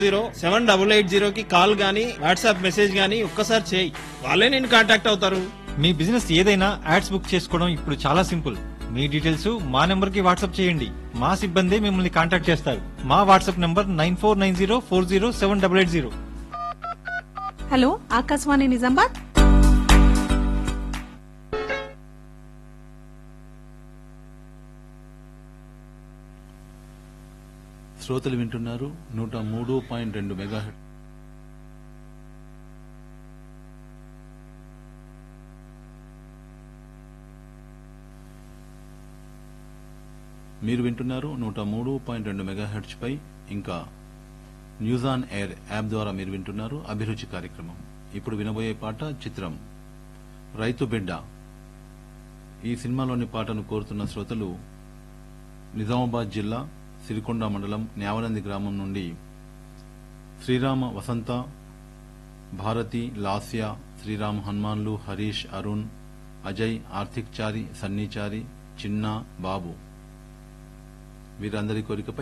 zero seven double eight zero కి call గానీ WhatsApp message గానీ ఒక్కసారి చేయి వాళ్ళే నేను కాంటాక్ట్ అవుతారు మీ బిజినెస్ ఏదైనా యాడ్స్ బుక్ చేసుకోవడం ఇప్పుడు చాలా సింపుల్ మీ డీటెయిల్స్ మా నెంబర్ కి వాట్సాప్ చేయండి మా సిబ్బంది మిమ్మల్ని కాంటాక్ట్ చేస్తారు మా WhatsApp number nine four nine zero four zero seven double eight zero hello Akashvani Nizamabad శ్రోతలు వింటున్నారు నూట మూడు పాయింట్ రెండు మెగా మీరు వింటున్నారు నూట మూడు పాయింట్ రెండు మెగా పై ఇంకా న్యూస్ ఆన్ ఎయిర్ యాప్ ద్వారా మీరు వింటున్నారు అభిరుచి కార్యక్రమం ఇప్పుడు వినబోయే పాట చిత్రం రైతు బిడ్డ ఈ సినిమాలోని పాటను కోరుతున్న శ్రోతలు నిజామాబాద్ జిల్లా సిరికొండ మండలం న్యావనంది గ్రామం నుండి శ్రీరామ వసంత భారతి లాస్య శ్రీరామ్ హనుమాన్లు హరీష్ అరుణ్ అజయ్ ఆర్థిక్ చారి సన్నీచారి చిన్న బాబు వీరందరి కోరికపై